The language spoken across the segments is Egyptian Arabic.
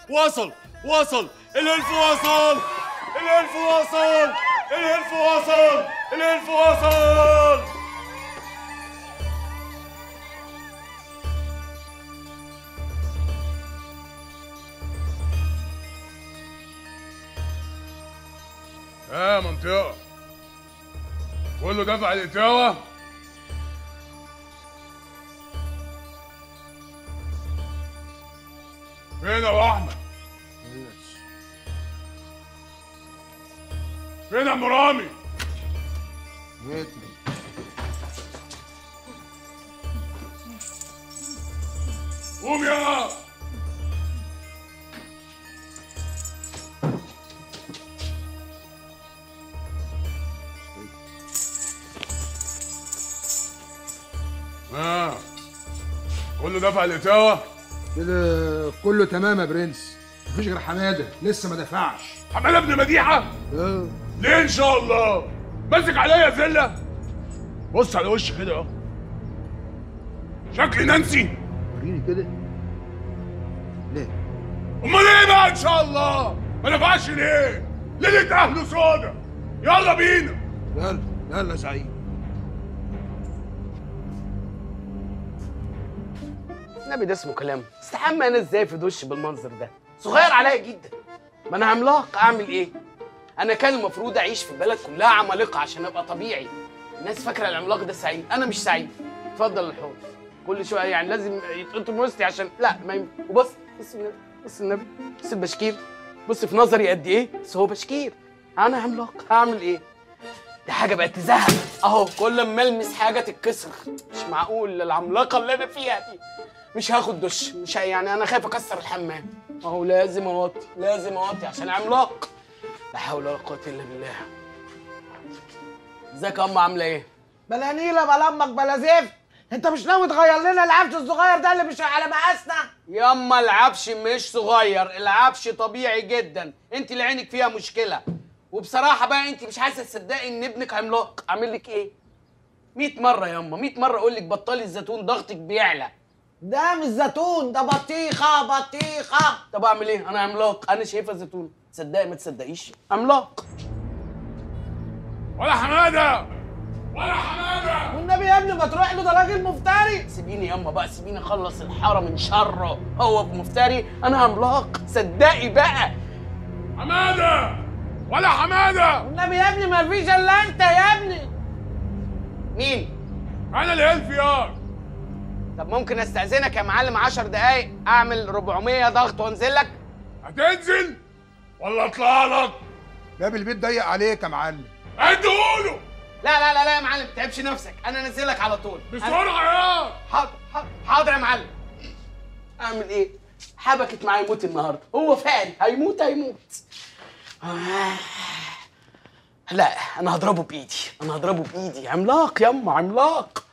وصل وصل الهلف وصل الهلف وصل الهلف وصل الهلف وصل ها منطقة كله دفع الإتاوة فين يا أبو أحمد؟ فين يا أم رامي؟ قوم يا ها كله دفع الإتاوة؟ كده كله تمام يا برنس مفيش غير حماده لسه ما دفعش حماده ابن مديحة؟ اه ليه ان شاء الله ماسك عليا زله بص على وشي كده اهو شكلي نانسي وريني كده ليه امال ايه بقى ان شاء الله ما نفعش ليه ليله اهله سودا يلا بينا يلا يلا يا سعيد النبي ده اسمه كلام استحمى انا ازاي في دش بالمنظر ده صغير عليا جدا ما انا عملاق اعمل ايه انا كان المفروض اعيش في البلد كلها عمالقه عشان ابقى طبيعي الناس فاكره العملاق ده سعيد انا مش سعيد اتفضل الحوض كل شويه يعني لازم يتقطم وسطي عشان لا ما يم... وبص بص النبي بص النبي بص البشكير بص في نظري قد ايه بس هو بشكير انا عملاق هعمل ايه دي حاجه بقت تزهق اهو كل ما المس حاجه تتكسر مش معقول العملاقه اللي انا فيها دي مش هاخد دش مش ه- يعني انا خايف اكسر الحمام اهو لازم اوطي لازم اوطي عشان عملاق لا حول ولا قوه الا بالله ازيك يا ام عامله ايه بلا نيله بلا امك بلا زفت انت مش ناوي تغير لنا العفش الصغير ده اللي مش على مقاسنا ياما العفش مش صغير العفش طبيعي جدا انت اللي عينك فيها مشكله وبصراحه بقى انت مش عايزه تصدقي ان ابنك عملاق اعمل لك ايه 100 مره ياما 100 مره اقول لك بطلي الزيتون ضغطك بيعلى ده مش زيتون ده بطيخه بطيخه طب اعمل ايه انا عملاق انا شايفه زيتون تصدقي ما تصدقيش عملاق ولا حماده ولا حماده والنبي يا ابني ما تروح له ده راجل مفتري سيبيني ياما بقى سيبيني اخلص الحاره من شره هو مفتري انا عملاق صدقي بقى حماده ولا حماده والنبي يا ابني ما فيش الا انت يا ابني مين انا الهلف يا طب ممكن استاذنك يا معلم 10 دقايق اعمل 400 ضغط وانزل لك هتنزل ولا اطلع لك باب البيت ضيق عليك يا معلم اديهوله لا لا لا لا يا معلم ما تعبش نفسك انا انزلك على طول بسرعه يا حاضر حاضر حاضر يا معلم اعمل ايه حبكت معايا يموت النهارده هو فعلي هيموت هيموت آه. لا انا هضربه بايدي انا هضربه بايدي عملاق يما عملاق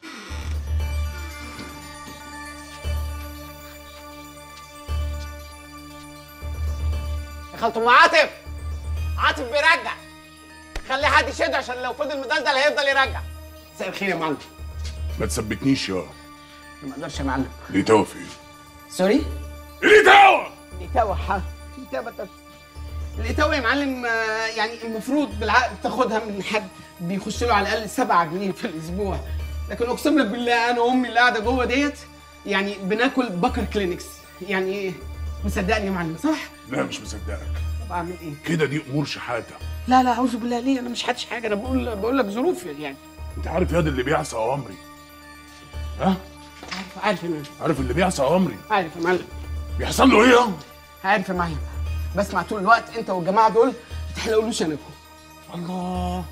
يا خالته ام عاطف عاطف بيرجع خلي حد يشد عشان لو فضل مدلدل هيفضل يرجع مساء الخير يا معلم ما تثبتنيش يا ما اقدرش يا معلم ليه توا فين سوري ليه توا الإتاوة ح الإتاوة طب الإتاوة يا معلم آه، يعني المفروض بالعقد تاخدها من حد بيخش له على الأقل 7 جنيه في الأسبوع لكن أقسم لك بالله أنا وأمي اللي قاعدة جوه ديت يعني بناكل بكر كلينكس يعني مصدقني يا معلم صح؟ لا مش مصدقك طب أعمل إيه؟ كده دي امور شحاته لا لا أعوذ بالله ليه أنا مش حدش حاجة أنا بقول بقول لك ظروفي يعني انت عارف ياد اللي بيعصى اوامري ها عارف عارف يا معلم عارف اللي بيعصى اوامري عارف يا معلم بيحصل له ايه يا عارف يا معلم بسمع طول الوقت أنت والجماعة دول ما تحلقولوش أنفهم الله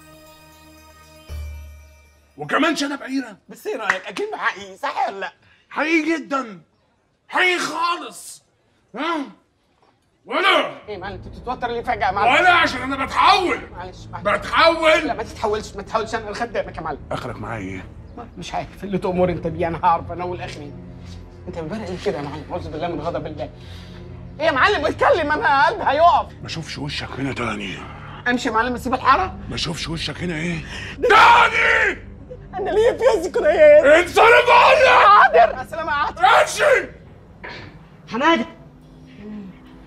وكمان شنب عيره بس إيه رأيك؟ أكيد حقيقي صح ولا لأ؟ حقيقي جدا حقيقي خالص ها ولا ايه معلم انت بتتوتر ليه فجأة يا معلم؟ ولا عشان انا بتحول معلش معلش. لا بتحول ما تتحولش ما تتحولش انا خدامك يا معلم اخرك معايا ايه مش عارف اللي تأمر انت بيه انا هعرف انا والاخرين انت مبرق ليه كده يا معلم اعوذ بالله من غضب الله ايه يا معلم اتكلم انا قلبي هيقف ما اشوفش وشك هنا تاني امشي يا معلم اسيب الحاره ما اشوفش وشك هنا ايه تاني انا ليا فيها ذكريات انصرف عني حاضر مع السلامه يا عاطف امشي حماده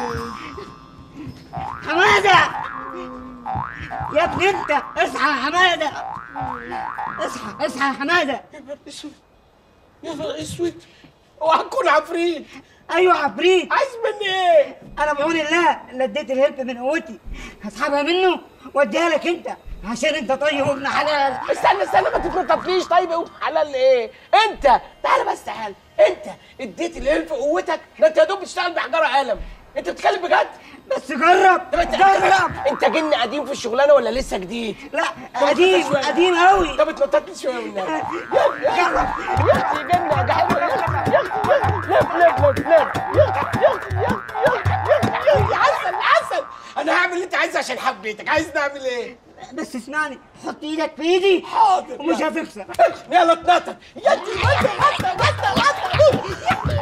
حمادة يا ابني انت اصحى يا حمادة اصحى اصحى يا حمادة يا نهار اسود اوعى تكون عفريت ايوه عفريت عايز مني ايه؟ انا بعون الله اللي اديت الهلب من قوتي هسحبها منه واديها لك انت عشان انت طيب وابن حلال استنى استنى ما تتنططليش طيب يا ابن حلال ايه؟ انت تعالى بس تعالى انت اديت الهلف قوتك ده انت يا دوب بتشتغل بحجاره قلم انت بتتكلم بجد؟ بس جرب طب انت جرب انت جن قديم في الشغلانه ولا لسه جديد؟ لا قديم قديم قوي طب اتنطط لي شويه والنبي جرب يا اختي جنة يا حلوة يا اختي يا اختي لف لف لف لف يا اختي يا اختي يا اختي يا اختي يا اختي عسل عسل انا هعمل اللي انت عايزه عشان حبيتك عايز نعمل ايه؟ بس اسمعني حط ايدك في ايدي حاضر ومش هتخسر يلا اتنطط يا اختي غطى غطى غطى غطى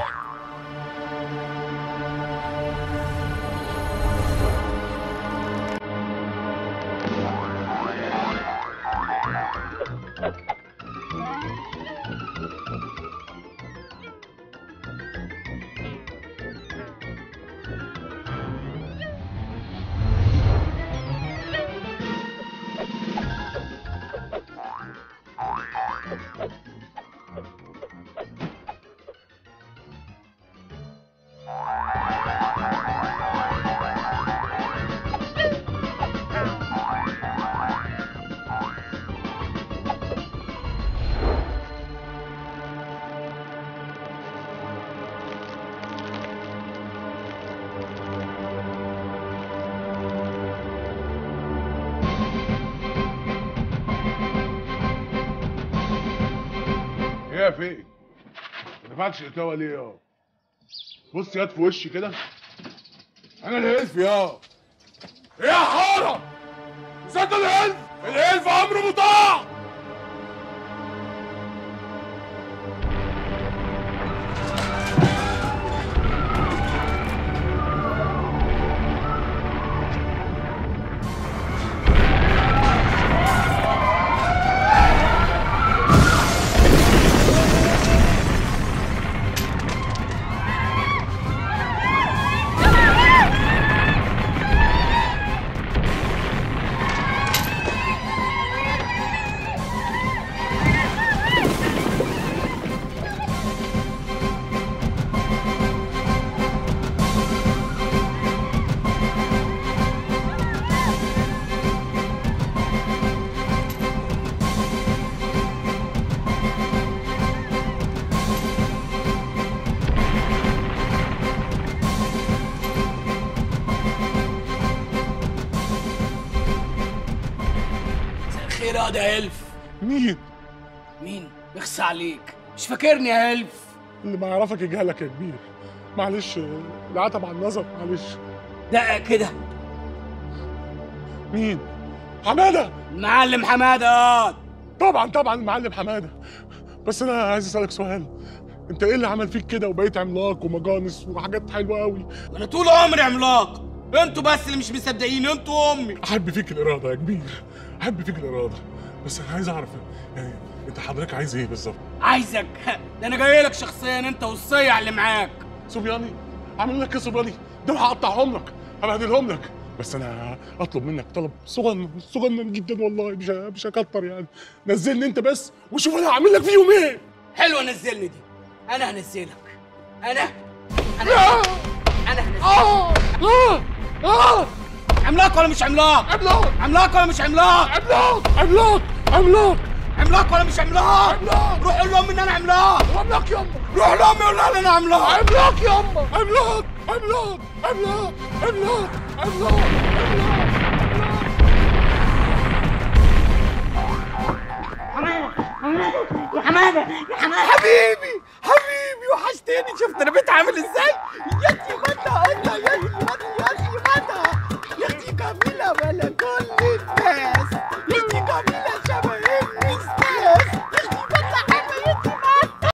ايه يا فين؟ ما دفعتش الاتاوه ليه يا بص ياد في وشي كده انا الهلف يا ايه يا حاره صدق الهلف الهلف امر مطاع مساء الخير يا ده هلف مين مين؟ بخس عليك مش فاكرني يا هلف اللي ما يعرفك يجهلك يا كبير معلش العتب على النظر معلش دقق كده مين حماده المعلم حماده طبعا طبعا المعلم حماده بس انا عايز اسالك سؤال انت ايه اللي عمل فيك كده وبقيت عملاق ومجانس وحاجات حلوه قوي انا طول عمري عملاق انتوا بس اللي مش مصدقين انتوا امي احب فيك الاراده يا كبير احب فيك الاراده بس انا عايز اعرف يعني انت حضرتك عايز ايه بالظبط عايزك ده انا جاي لك شخصيا انت والصيع اللي معاك صبياني عامل لك ايه صبياني دول هقطعهم لك هبهدلهم لك بس انا اطلب منك طلب صغنن صغنن جدا والله مش مش هكتر يعني نزلني انت بس وشوف انا هعمل لك فيهم ايه حلوه نزلني دي انا هنزلك انا انا انا هنزلك عملاق ولا مش عملاق عملاق عملاق ولا مش عملاق عملاق عملاق عملاق عملاق ولا مش عملاق عملاق. روح قول لهم ان انا عملاق عملاق يما روح لهم قول لهم انا عملاق عملاق يما عملاق عملاق عملاق عملاق عملاق